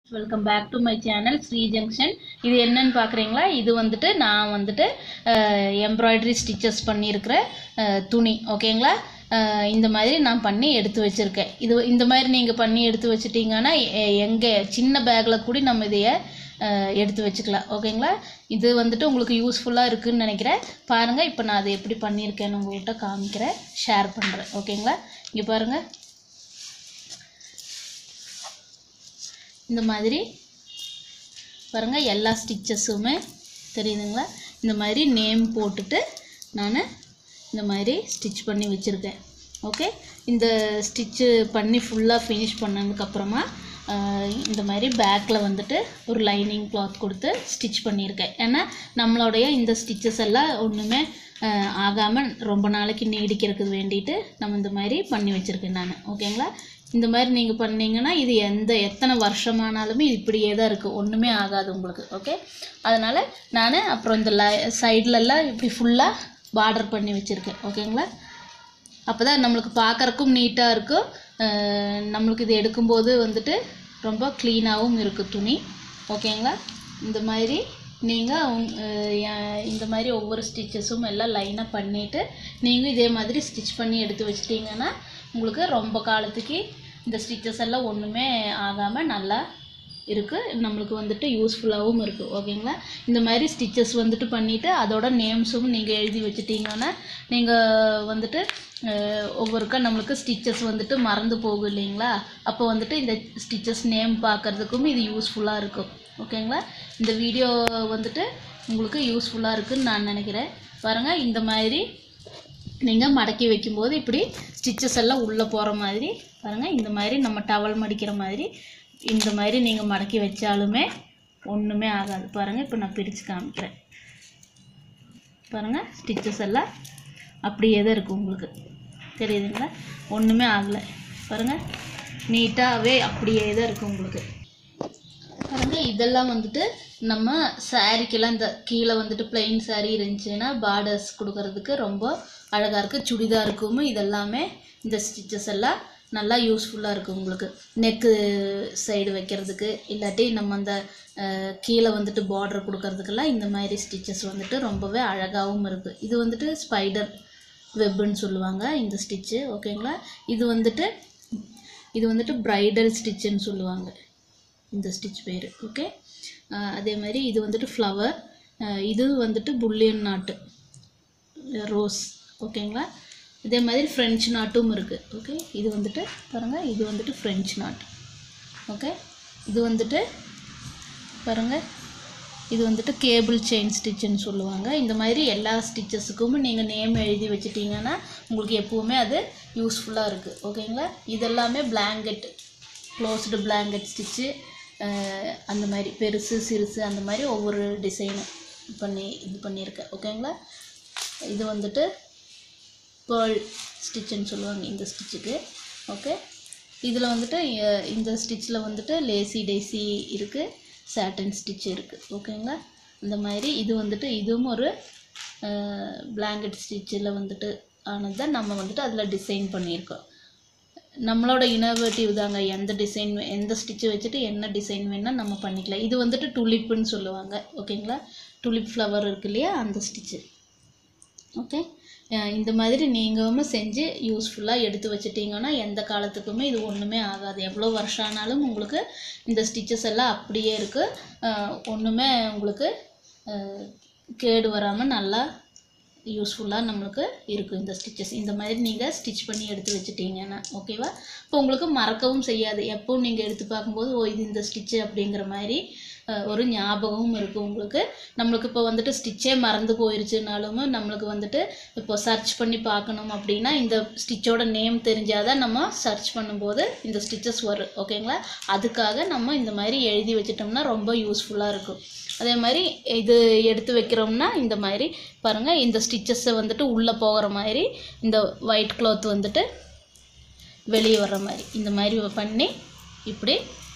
welcome back to my channel Sri junction இது என்னன்னு பார்க்குறீங்களா இது வந்துட்டு நான் வந்துட்டு எம்ப்ராய்டரி ஸ்டிச்சஸ் பண்ணியிருக்கிற அஹ், துணி ஓகேங்களா அஹ், இந்த மாதிரி நான் பண்ணி எடுத்து வச்சுருக்கேன் இது இந்த மாதிரி நீங்கள் பண்ணி எடுத்து வச்சிட்டிங்கன்னா எங்கே சின்ன பேக்கில் கூட நம்ம இதைய அஹ், எடுத்து வச்சுக்கலாம் ஓகேங்களா இது வந்துட்டு உங்களுக்கு யூஸ்ஃபுல்லாக இருக்குன்னு நினைக்கிறேன் பாருங்கள் இப்போ நான் அதை எப்படி பண்ணியிருக்கேன்னு உங்கள்கிட்ட காமிக்கிறேன் ஷேர் பண்ணுறேன் ஓகேங்களா இங்கே பாருங்கள் இந்த மாதிரி பாருங்கள் எல்லா ஸ்டிச்சஸுமே தெரியுதுங்களா இந்த மாதிரி நேம் போட்டுட்டு நான் இந்த மாதிரி ஸ்டிச் பண்ணி வச்சுருக்கேன் ஓகே இந்த ஸ்டிச்சு பண்ணி ஃபுல்லாக ஃபினிஷ் பண்ணதுக்கப்புறமா இந்த மாதிரி பேக்கில் வந்துட்டு ஒரு லைனிங் கிளாத் கொடுத்து ஸ்டிச் பண்ணியிருக்கேன் ஏன்னா நம்மளுடைய இந்த ஸ்டிச்சஸ் எல்லாம் ஒன்றுமே ஆகாமல் ரொம்ப நாளைக்கு நீடிக்கிறதுக்கு வேண்டிட்டு நம்ம இந்த மாதிரி பண்ணி வச்சுருக்கேன் நான் ஓகேங்களா இந்த மாதிரி நீங்கள் பண்ணீங்கன்னா இது எந்த எத்தனை வருஷமானாலுமே இது இப்படியே தான் இருக்குது ஒன்றுமே ஆகாது உங்களுக்கு ஓகே அதனால் நான் அப்புறம் இந்த லை சைட்லலாம் இப்படி ஃபுல்லாக பார்டர் பண்ணி வச்சுருக்கேன் ஓகேங்களா அப்போ தான் நம்மளுக்கு பார்க்கறக்கும் நீட்டாக இருக்கும் அஹ் நம்மளுக்கு இது எடுக்கும்போது வந்துட்டு ரொம்ப க்ளீனாகவும் இருக்குது துணி ஓகேங்களா இந்த மாதிரி நீங்கள் இந்த மாதிரி ஒவ்வொரு ஸ்டிச்சஸும் எல்லாம் லைனாக பண்ணிவிட்டு நீங்கள் இதே மாதிரி ஸ்டிச் பண்ணி எடுத்து வச்சிட்டிங்கன்னா உங்களுக்கு ரொம்ப காலத்துக்கு இந்த ஸ்டிச்சஸ் எல்லாம் ஒன்றுமே ஆகாமல் நல்லா இருக்குது நம்மளுக்கு வந்துட்டு யூஸ்ஃபுல்லாகவும் இருக்குது ஓகேங்களா இந்த மாதிரி ஸ்டிச்சஸ் வந்துட்டு பண்ணிவிட்டு அதோட நேம்ஸும் நீங்கள் எழுதி வச்சிட்டிங்கன்னா நீங்கள் வந்துட்டு அஹ், ஒவ்வொருக்கா நம்மளுக்கு ஸ்டிச்சஸ் வந்துட்டு மறந்து போகும் இல்லைங்களா அப்போ வந்துட்டு இந்த ஸ்டிச்சஸ் நேம் பார்க்குறதுக்கும் இது யூஸ்ஃபுல்லாக இருக்கும் ஓகேங்களா இந்த வீடியோ வந்துட்டு உங்களுக்கு யூஸ்ஃபுல்லாக இருக்குன்னு நான் நினைக்கிறேன் பாருங்கள் இந்த மாதிரி நீங்கள் மடக்கி வைக்கும்போது இப்படி ஸ்டிச்சஸ் எல்லாம் உள்ளே போகிற மாதிரி பாருங்கள் இந்த மாதிரி நம்ம டவல் மடிக்கிற மாதிரி இந்த மாதிரி நீங்கள் மடக்கி வச்சாலுமே ஒன்றுமே ஆகாது பாருங்கள் இப்போ நான் பிரித்து காமிக்கிறேன் பாருங்கள் ஸ்டிச்சஸ் எல்லாம் அப்படியே தான் இருக்கும் உங்களுக்கு தெரியுதுங்களா ஒன்றுமே ஆகலை பாருங்கள் நீட்டாகவே அப்படியே தான் இருக்கும் உங்களுக்கு பாருங்க இதெல்லாம் வந்துட்டு நம்ம சாரீக்கெல்லாம் இந்த கீழே வந்துட்டு பிளெயின் saree இருந்துச்சுன்னா பார்டர்ஸ் கொடுக்கறதுக்கு ரொம்ப அழகாக இருக்குது சுடிதாருக்கும் இதெல்லாமே இந்த ஸ்டிச்சஸ் எல்லாம் நல்லா யூஸ்ஃபுல்லாக இருக்குது உங்களுக்கு நெக்கு சைடு வைக்கிறதுக்கு இல்லாட்டி நம்ம அந்த அஹ், கீழே வந்துட்டு பார்டர் கொடுக்கறதுக்கெல்லாம் இந்த மாதிரி ஸ்டிச்சஸ் வந்துட்டு ரொம்பவே அழகாகவும் இருக்குது இது வந்துட்டு ஸ்பைடர் வெப்புன்னு சொல்லுவாங்க இந்த ஸ்டிச்சு ஓகேங்களா இது வந்துட்டு இது வந்துட்டு ப்ரைடல் ஸ்டிச்சுன்னு சொல்லுவாங்க இந்த ஸ்டிச் பேர் ஓகே அதே மாதிரி இது வந்துட்டு ஃப்ளவர் இது வந்துட்டு புல்லியன் நாட்டு ரோஸ் ஓகேங்களா இதே மாதிரி ஃப்ரெஞ்ச் நாட்டும் இருக்குது ஓகே இது வந்துட்டு பாருங்கள் இது வந்துட்டு ஃப்ரெஞ்ச் நாட் ஓகே இது வந்துட்டு பாருங்கள் இது வந்துட்டு கேபிள் செயின் ஸ்டிச்சுன்னு சொல்லுவாங்க இந்த மாதிரி எல்லா ஸ்டிச்சஸுக்கும் நீங்கள் நேம் எழுதி வச்சிட்டிங்கன்னா உங்களுக்கு எப்போவுமே அது யூஸ்ஃபுல்லாக இருக்குது ஓகேங்களா இதெல்லாமே blanket க்ளோஸ்டு blanket ஸ்டிச்சு அந்த மாதிரி பெருசு சிறுசு அந்த மாதிரி ஒவ்வொரு டிசைனும் பண்ணி இது பண்ணியிருக்கேன் ஓகேங்களா இது வந்துட்டு பேர்ல் ஸ்டிச்சுன்னு சொல்லுவாங்க இந்த ஸ்டிச்சுக்கு ஓகே இதில் வந்துட்டு அஹ், இந்த ஸ்டிச்சில் வந்துட்டு லேசி டேசி இருக்குது சாட்டன் ஸ்டிச் இருக்குது ஓகேங்களா இந்த மாதிரி இது வந்துட்டு இதுவும் ஒரு பிளாங்கெட் ஸ்டிச்சில் வந்துட்டு ஆனது தான் நம்ம வந்துட்டு அதில் டிசைன் பண்ணியிருக்கோம் நம்மளோட இனோவேட்டிவ் தாங்க எந்த டிசைன் எந்த ஸ்டிச்சு வச்சுட்டு என்ன டிசைன் வேணால் நம்ம பண்ணிக்கலாம் இது வந்துட்டு டுலிப்புன்னு சொல்லுவாங்க ஓகேங்களா டுலிப் ஃப்ளவர் இருக்கு இல்லையா அந்த ஸ்டிச்சு ஓகே அஹ் இந்த மாதிரி நீங்களும் செஞ்சு யூஸ்ஃபுல்லாக எடுத்து வச்சிட்டிங்கன்னா எந்த காலத்துக்குமே இது ஒன்றுமே ஆகாது எவ்வளோ வருஷம் ஆனாலும் உங்களுக்கு இந்த ஸ்டிச்சஸ் எல்லாம் அப்படியே இருக்குது ஒன்றுமே உங்களுக்கு அஹ், கேடு வராமல் நல்லா யூஸ்ஃபுல்லாக நம்மளுக்கு இருக்கும் இந்த ஸ்டிச்சஸ் இந்த மாதிரி நீங்கள் ஸ்டிச் பண்ணி எடுத்து வச்சிட்டீங்கன்னா ஓகேவா இப்போ உங்களுக்கு மறக்கவும் செய்யாது எப்பவும் நீங்கள் எடுத்து பார்க்கும்போது ஓ இது இந்த ஸ்டிச்சு அப்படிங்கிற மாதிரி அஹ், ஒரு ஞாபகமும் இருக்கும் உங்களுக்கு நம்மளுக்கு இப்போ வந்துட்டு ஸ்டிச்சே மறந்து போயிருச்சுனாலும் நம்மளுக்கு வந்துட்டு இப்போ சர்ச் பண்ணி பார்க்கணும் அப்படின்னா இந்த ஸ்டிச்சோட நேம் தெரிஞ்சாதான் நம்ம சர்ச் பண்ணும்போது இந்த ஸ்டிச்சஸ் வரும் ஓகேங்களா அதுக்காக நம்ம இந்த மாதிரி எழுதி வச்சிட்டோம்னா ரொம்ப யூஸ்ஃபுல்லாக இருக்கும் அதே மாதிரி இது எடுத்து வைக்கிறோம்னா இந்த மாதிரி பாருங்கள் இந்த ஸ்டிச்சஸை வந்துட்டு உள்ளே போகிற மாதிரி இந்த ஒயிட் cloth வந்துட்டு வெளியே வர்ற மாதிரி இந்த மாதிரி பண்ணி இப்படி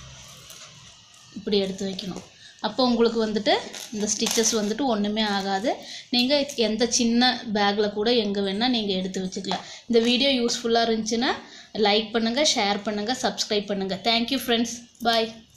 இப்படி எடுத்து வைக்கணும் அப்போ உங்களுக்கு வந்துட்டு இந்த ஸ்டிச்சஸ் வந்துட்டு ஒன்றுமே ஆகாது நீங்கள் எந்த சின்ன பேக்கில் கூட எங்கே வேணால் நீங்கள் எடுத்து வச்சுக்கலாம் இந்த வீடியோ யூஸ்ஃபுல்லாக இருந்துச்சுன்னா லைக் பண்ணுங்கள் ஷேர் பண்ணுங்கள் சப்ஸ்கிரைப் பண்ணுங்கள் தேங்க்யூ ஃப்ரெண்ட்ஸ் பாய்